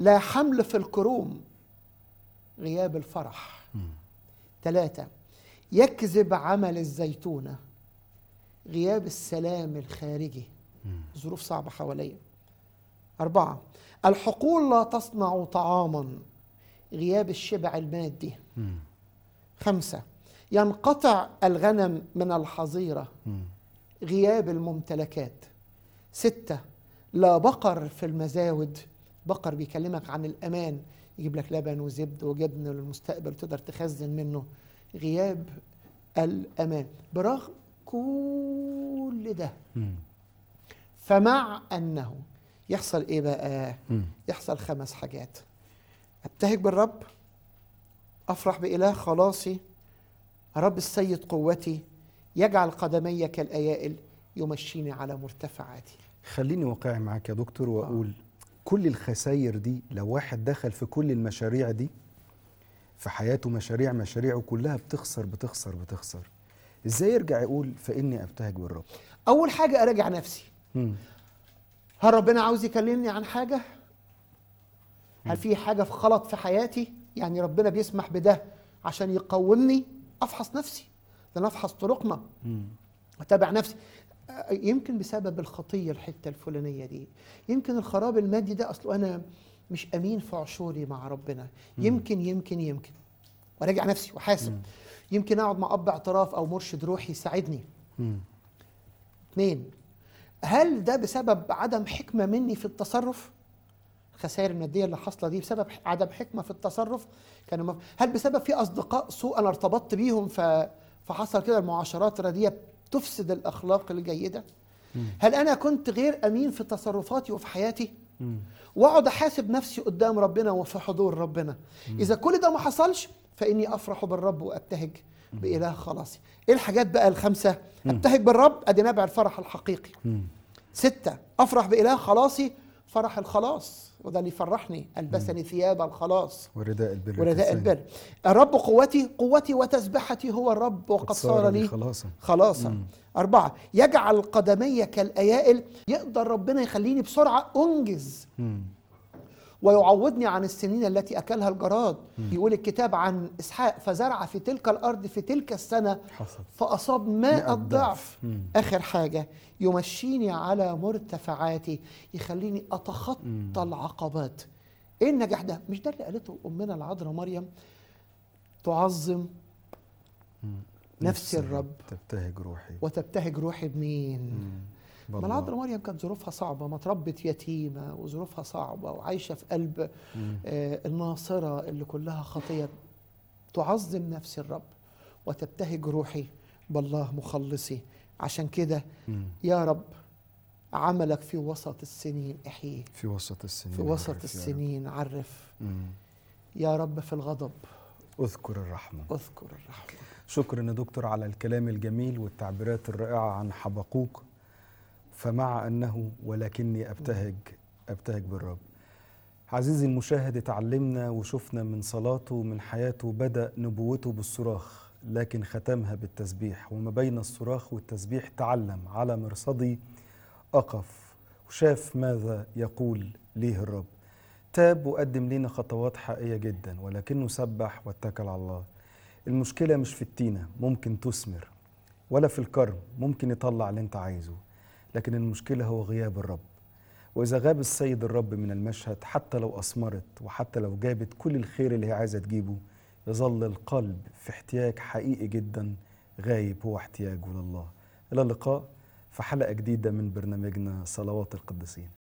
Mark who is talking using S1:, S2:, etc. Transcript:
S1: لا حمل في الكروم غياب الفرح ثلاثة يكذب عمل الزيتونة غياب السلام الخارجي ظروف صعبة حواليا أربعة الحقول لا تصنع طعاما غياب الشبع المادي خمسة ينقطع الغنم من الحظيرة غياب الممتلكات ستة لا بقر في المزاود بقر بيكلمك عن الأمان يجيب لك لبن وزبد وجبن للمستقبل تقدر تخزن منه غياب الأمان برغم كل ده فمع أنه يحصل إيه بقى يحصل خمس حاجات أبتهج بالرب أفرح بإله خلاصي رب السيد قوتي يجعل قدمي كالأيائل يمشيني على مرتفعاتي
S2: خليني واقعي معاك يا دكتور واقول كل الخسائر دي لو واحد دخل في كل المشاريع دي في حياته مشاريع مشاريعه كلها بتخسر بتخسر بتخسر ازاي يرجع يقول فاني ابتهج بالرب
S1: أول حاجة أراجع نفسي
S2: مم.
S1: هل ربنا عاوز يكلمني عن حاجة؟ هل في حاجة في غلط في حياتي؟ يعني ربنا بيسمح بده عشان يقومني أفحص نفسي ده أنا أفحص طرقنا
S2: مم.
S1: أتابع نفسي آه، يمكن بسبب الخطية الحتة الفلانية دي يمكن الخراب المادي ده أصله أنا مش أمين في عشوري مع ربنا يمكن يمكن يمكن وراجع نفسي وحاسب يمكن أقعد مع أب اعتراف أو مرشد روحي يساعدني
S2: مم.
S1: اثنين هل ده بسبب عدم حكمة مني في التصرف؟ الخسائر المادية اللي حاصلة دي بسبب ح- عدم حكمة في التصرف؟ كان مف... هل بسبب في أصدقاء سوء أنا ارتبطت بيهم ف... فحصل كده المعاشرات الرديئة تفسد الأخلاق الجيدة؟ هل أنا كنت غير أمين في تصرفاتي وفي حياتي؟
S2: مم.
S1: واقعد احاسب نفسي قدام ربنا وفي حضور ربنا اذا كل ده ما حصلش فاني افرح بالرب وابتهج باله خلاصي ايه الحاجات بقى الخمسه ابتهج بالرب ادي نبع الفرح الحقيقي
S2: مم.
S1: ستة افرح باله خلاصي فرح الخلاص وده اللي يفرحني البسني ثياب الخلاص
S2: ورداء البر
S1: ورداء
S2: كالسيل.
S1: البر الرب قوتي قوتي وتسبحتي هو الرب وقد صار لي
S2: خلاصا
S1: خلاصا أربعة يجعل قدمي كالأيائل يقدر ربنا يخليني بسرعة أنجز
S2: مم.
S1: ويعوضني عن السنين التي أكلها الجراد يقول الكتاب عن إسحاق فزرع في تلك الأرض في تلك السنة
S2: حصل
S1: فأصاب
S2: مئة
S1: ماء
S2: ضعف.
S1: الضعف
S2: مم.
S1: آخر حاجة يمشيني على مرتفعاتي يخليني أتخطى العقبات إيه النجاح ده؟ مش ده اللي قالته أمنا العذراء مريم تعظم نفس الرب
S2: تبتهج روحي
S1: وتبتهج روحي بمين؟ ما
S2: بالله.
S1: العذراء مريم كانت ظروفها صعبة ما تربت يتيمة وظروفها صعبة وعايشة في قلب آه الناصرة اللي كلها خطية تعظم نفس الرب وتبتهج روحي بالله مخلصي عشان كده
S2: مم.
S1: يا رب عملك في وسط السنين احييه
S2: في وسط السنين
S1: في وسط
S2: عرف يا رب.
S1: السنين عرف
S2: مم.
S1: يا رب في الغضب
S2: اذكر الرحمة
S1: اذكر الرحمة
S2: شكرا يا دكتور على الكلام الجميل والتعبيرات الرائعة عن حبقوق فمع أنه ولكني أبتهج أبتهج بالرب عزيزي المشاهد اتعلمنا وشفنا من صلاته ومن حياته بدأ نبوته بالصراخ لكن ختمها بالتسبيح وما بين الصراخ والتسبيح تعلم على مرصدي أقف وشاف ماذا يقول ليه الرب تاب وقدم لنا خطوات حقيقية جدا ولكنه سبح واتكل على الله المشكلة مش في التينة ممكن تثمر ولا في الكرم ممكن يطلع اللي انت عايزه لكن المشكلة هو غياب الرب وإذا غاب السيد الرب من المشهد حتى لو أثمرت وحتى لو جابت كل الخير اللي هي عايزة تجيبه يظل القلب في احتياج حقيقي جدا غايب هو احتياجه لله إلى اللقاء في حلقة جديدة من برنامجنا صلوات القديسين